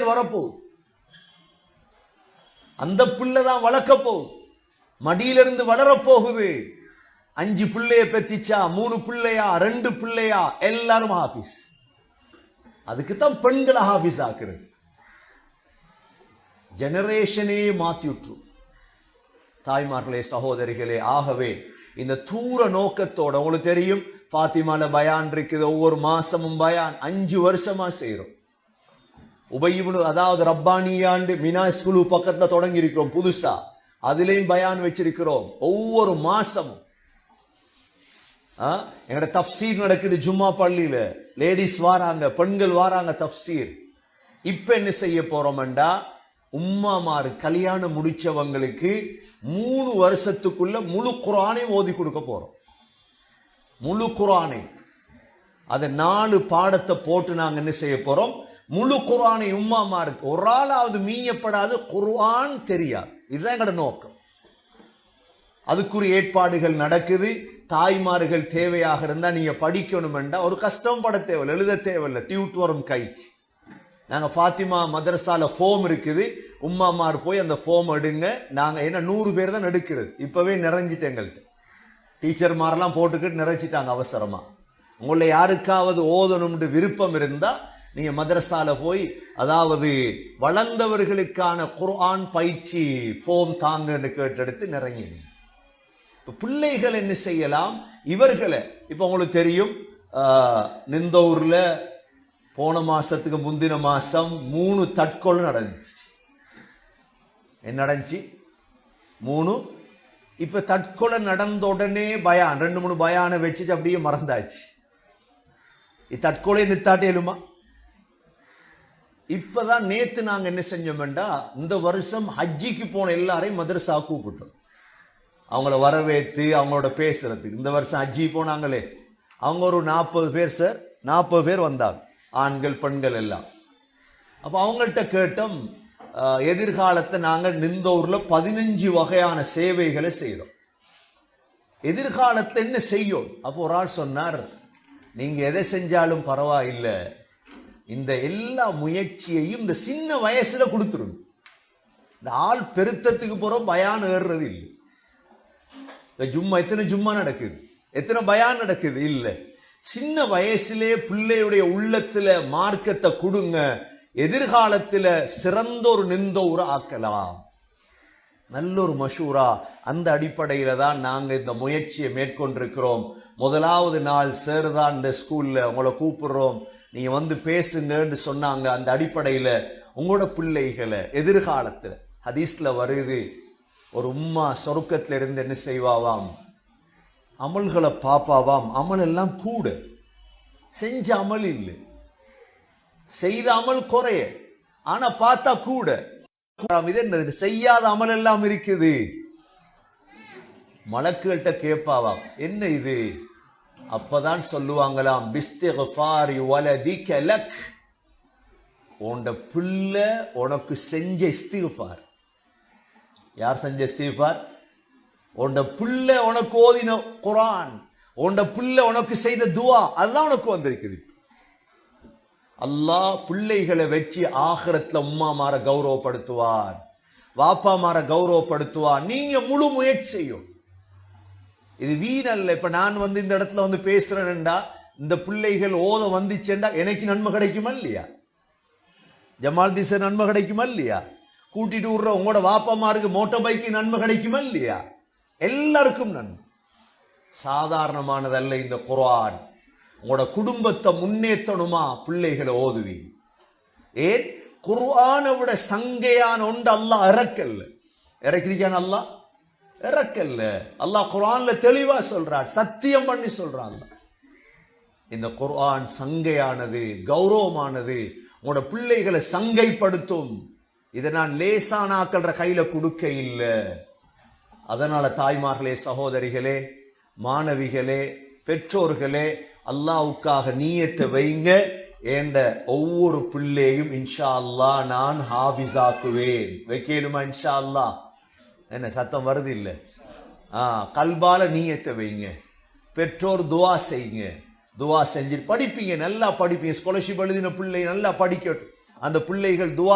பிள்ளைகள் வரப்போகுது அந்த பிள்ளை தான் வளர்க்க போகுது மடியிலிருந்து வளரப்போகுது அஞ்சு பிள்ளைய பெத்திச்சா மூணு பிள்ளையா ரெண்டு பிள்ளையா எல்லாரும் ஹாபிஸ் அதுக்கு தான் பெண்களை ஹாபிஸ் ஆக்குறது ஜெனரேஷனே மாத்தி விட்டுரும் தாய்மார்களே சகோதரிகளே ஆகவே இந்த தூர நோக்கத்தோட உங்களுக்கு தெரியும் ஃபாத்திமால பயான் இருக்குது ஒவ்வொரு மாசமும் பயான் அஞ்சு வருஷமா செய்யறோம் உபயிபுனு அதாவது ரப்பானியாண்டு மினா ஸ்கூலு பக்கத்துல தொடங்கி இருக்கிறோம் புதுசா அதுலயும் பயான் வச்சிருக்கிறோம் ஒவ்வொரு மாசமும் ஆ, எங்கட தப்சீர் நடக்குது ஜும்மா பள்ளியில லேடிஸ் வாராங்க பெண்கள் வாராங்க தப்சீர் இப்ப என்ன செய்ய போறோம்டா உம்மாமாரு கல்யாணம் முடிச்சவங்களுக்கு மூணு வருஷத்துக்குள்ள முழு குரானை ஓதி கொடுக்க போறோம் முழு குரானை அதை நாலு பாடத்தை போட்டு நாங்க என்ன செய்ய போறோம் முழு குரானை உம்மாமாருக்கு ஒரு ஆளாவது மீயப்படாது குர்ஆன் தெரியாது இதுதான் எங்களோட நோக்கம் அதுக்குரிய ஏற்பாடுகள் நடக்குது தாய்மார்கள் தேவையாக இருந்தா நீங்க படிக்கணுமெண்டா ஒரு கஷ்டம் பட தேவையில்லை எழுத தேவையில்லை டியூட் வரும் கைக்கு நாங்க ஃபாத்திமா மதரசால ஃபோம் இருக்குது உம்மாமார் போய் அந்த ஃபோம் எடுங்க நாங்க என்ன நூறு பேர் தான் எடுக்கிறது இப்பவே நிறைஞ்சிட்டு எங்கள்கிட்ட டீச்சர் மாதிரிலாம் போட்டுக்கிட்டு நிறைச்சிட்டாங்க அவசரமா உங்களை யாருக்காவது ஓதணும்னு விருப்பம் இருந்தா நீங்க மதரசால போய் அதாவது வளர்ந்தவர்களுக்கான குர்ஆன் பயிற்சி ஃபோம் தாங்கன்னு கேட்டெடுத்து நிறைங்கினீங்க இப்ப பிள்ளைகள் என்ன செய்யலாம் இவர்களை இப்ப உங்களுக்கு தெரியும் ஆஹ், நிந்தூர்ல போன மாசத்துக்கு முந்தின மாசம் மூணு தற்கொலை நடந்துச்சு என்ன நடந்துச்சு மூணு இப்ப தற்கொலை நடந்த உடனே பயான் ரெண்டு மூணு பயானை வச்சு அப்படியே மறந்தாச்சு இ தற்கொலை நித்தாட்டேலுமா இப்பதான் நேத்து நாங்க என்ன செஞ்சோம்டா இந்த வருஷம் ஹஜ்ஜிக்கு போன எல்லாரையும் மதரசா கூப்பிட்டோம் அவங்கள வரவேற்று அவங்களோட பேசுறதுக்கு இந்த வருஷம் ஹஜ்ஜி போனாங்களே அவங்க ஒரு நாற்பது பேர் சார் நாற்பது பேர் வந்தாங்க ஆண்கள் பெண்கள் எல்லாம் அப்போ அவங்கள்ட்ட கேட்டோம் அஹ், எதிர்காலத்தை நாங்கள் நிந்தூர்ல பதினஞ்சு வகையான சேவைகளை செய்கிறோம் எதிர்காலத்தில் என்ன செய்யும் அப்போ ஒரு ஆள் சொன்னார் நீங்க எதை செஞ்சாலும் பரவாயில்லை இந்த எல்லா முயற்சியையும் இந்த சின்ன வயசுல கொடுத்துருங்க இந்த ஆள் பெருத்தத்துக்கு போறோம் பயான் ஏறுறது இல்லை இந்த ஜும்மா எத்தனை ஜும்மா நடக்குது எத்தனை பயான் நடக்குது இல்ல சின்ன வயசுலே பிள்ளையுடைய உள்ளத்துல மார்க்கத்தை கொடுங்க எதிர்காலத்துல சிறந்த ஒரு நிந்த ஒரு ஆக்கலாம் நல்ல ஒரு மஷூரா அந்த அடிப்படையில தான் நாங்க இந்த முயற்சியை மேற்கொண்டிருக்கிறோம் முதலாவது நாள் சார் தான் இந்த ஸ்கூல்ல உங்களை கூப்பிடுறோம் நீங்க வந்து பேசுங்கன்னு சொன்னாங்க அந்த அடிப்படையில உங்களோட பிள்ளைகளை எதிர்காலத்துல ஹதீஸ்ல வருது ஒரு உம்மா சொருக்கத்துல இருந்து என்ன செய்வாவாம் அமல்களை பாப்பாவாம் அமல் எல்லாம் கூட செஞ்ச அமல் இல்லை செய்த அமல் குறைய ஆனா பார்த்தா கூட இது என்னது செய்யாத அமல் எல்லாம் இருக்குது மலக்குகள்கிட்ட கேட்பாவாம் என்ன இது அப்பதான் சொல்லுவாங்களாம் பிஸ்திஃபாரி வலதிக லக் உண்ட பிள்ளை உனக்கு செஞ்ச இஸ்திஃபார் யார் செஞ்ச இஸ்திஃபார் உண்ட பிள்ளை உனக்கு ஓதின குரான் உண்ட பிள்ளை உனக்கு செய்த துவா அதுதான் உனக்கு வந்திருக்குது அல்லாஹ் பிள்ளைகளை வச்சு ஆகிரத்துல உம்மா மாற கௌரவப்படுத்துவார் வாப்பா மாற கௌரவப்படுத்துவார் நீங்க முழு முயற்சி செய்யும் இது வீணல்ல இப்ப நான் வந்து இந்த இடத்துல வந்து பேசுறேன்டா இந்த பிள்ளைகள் ஓத வந்துச்சேன்டா எனக்கு நன்மை கிடைக்குமா இல்லையா ஜமால் திசை நன்மை கிடைக்குமா இல்லையா கூட்டிட்டு விடுற உங்களோட வாப்பாமாருக்கு மோட்டார் பைக்கு நன்மை கிடைக்குமா இல்லையா எல்லாருக்கும் நன்மை சாதாரணமானதல்ல இந்த குர்ஆன் உங்களோட குடும்பத்தை முன்னேற்றணுமா பிள்ளைகளை ஓதுவி ஏன் குர்ஆனை விட சங்கையான ஒன்று அல்லாஹ் இறக்கல்ல இறக்கிருக்கான் அல்லாஹ் இறக்கல்ல அல்லாஹ் குர்ஆன்ல தெளிவா சொல்றான் சத்தியம் பண்ணி சொல்றான் அல்லாஹ். இந்த குர்ஆன் சங்கையானது கௌரவமானது உங்களோட பிள்ளைகளை சங்கைப்படுத்தும் இதை நான் லேசானாக்கள்ற கையில கொடுக்க இல்லை அதனால தாய்மார்களே சகோதரிகளே மாணவிகளே பெற்றோர்களே அல்லாவுக்காக நீயத்தை வைங்க என்ற ஒவ்வொரு பிள்ளையும் இன்ஷா அல்லாஹ் நான் ஹாபிஸாக்குவேன் வைக்கலுமா இன்ஷா அல்லாஹ் என்ன சத்தம் வருது இல்ல ஆ கல்பால நீயத்தை வைங்க பெற்றோர் துவா செய்யுங்க துவா செஞ்சு படிப்பீங்க நல்லா படிப்பீங்க ஸ்காலர்ஷிப் எழுதின பிள்ளை நல்லா படிக்கட்டும் அந்த பிள்ளைகள் துவா